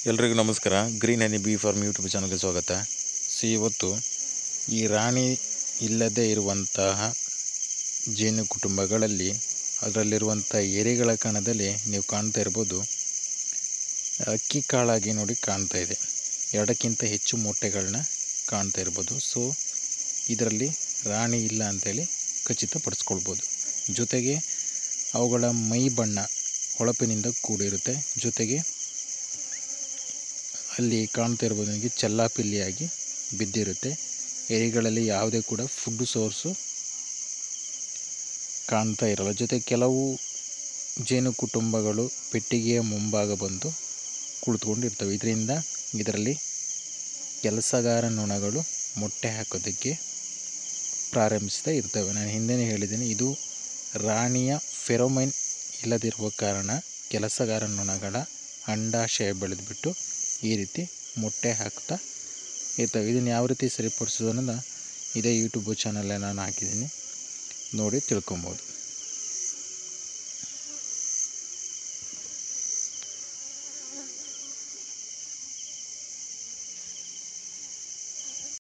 ಎಲ್ರಿಗೂ ನಮಸ್ಕಾರ green honey bee farm YouTube ಚಾನಲ್ಗೆ ಸ್ವಾಗತ ಸೊ ಇವತ್ತು ಈ ರಾಣಿ ಇಲ್ಲದೇ ಇರುವಂತಹ ಜೇನು ಕುಟುಂಬಗಳಲ್ಲಿ ಅದರಲ್ಲಿರುವಂಥ ಎರೆಗಳ ಕಣದಲ್ಲಿ ನೀವು ಕಾಣ್ತಾ ಇರ್ಬೋದು ಅಕ್ಕಿ ಕಾಳಾಗಿ ನೋಡಿ ಕಾಣ್ತಾ ಇದೆ ಎರಡಕ್ಕಿಂತ ಹೆಚ್ಚು ಮೊಟ್ಟೆಗಳನ್ನ ಕಾಣ್ತಾ ಇರ್ಬೋದು ಸೊ ಇದರಲ್ಲಿ ರಾಣಿ ಇಲ್ಲ ಅಂತೇಳಿ ಖಚಿತಪಡಿಸ್ಕೊಳ್ಬೋದು ಜೊತೆಗೆ ಅವುಗಳ ಮೈ ಬಣ್ಣ ಹೊಳಪಿನಿಂದ ಕೂಡಿರುತ್ತೆ ಜೊತೆಗೆ ಅಲ್ಲಿ ಕಾಣ್ತಾ ಇರ್ಬೋದು ನನಗೆ ಚೆಲ್ಲಾಪಿಲ್ಲಿಯಾಗಿ ಬಿದ್ದಿರುತ್ತೆ ಎರಿಗಳಲ್ಲಿ ಯಾವುದೇ ಕೂಡ ಫುಡ್ ಸೋರ್ಸು ಕಾಣ್ತಾ ಇರಲ್ಲ ಜೊತೆ ಕೆಲವು ಜೇನು ಕುಟುಂಬಗಳು ಪೆಟ್ಟಿಗೆಯ ಮುಂಭಾಗ ಬಂದು ಕುಳಿತುಕೊಂಡಿರ್ತವೆ ಇದರಿಂದ ಇದರಲ್ಲಿ ಕೆಲಸಗಾರ ನೊಣಗಳು ಮೊಟ್ಟೆ ಹಾಕೋದಕ್ಕೆ ಪ್ರಾರಂಭಿಸ್ತಾ ಇರ್ತವೆ ನಾನು ಹಿಂದೆನೇ ಹೇಳಿದ್ದೀನಿ ಇದು ರಾಣಿಯ ಫೆರೋಮೈನ್ ಇಲ್ಲದಿರುವ ಕಾರಣ ಕೆಲಸಗಾರ ನೊಣಗಳ ಅಂಡಾಶಯ ಬೆಳೆದುಬಿಟ್ಟು ಈ ರೀತಿ ಮೊಟ್ಟೆ ಹಾಕ್ತಾ ಇರ್ತವೆ ಇದನ್ನು ಯಾವ ರೀತಿ ಸರಿಪಡಿಸೋದು ಅನ್ನೋದು ಇದೇ ಯೂಟ್ಯೂಬ್ ಚಾನಲ್ಲೇ ನಾನು ಹಾಕಿದ್ದೀನಿ ನೋಡಿ ತಿಳ್ಕೊಬೋದು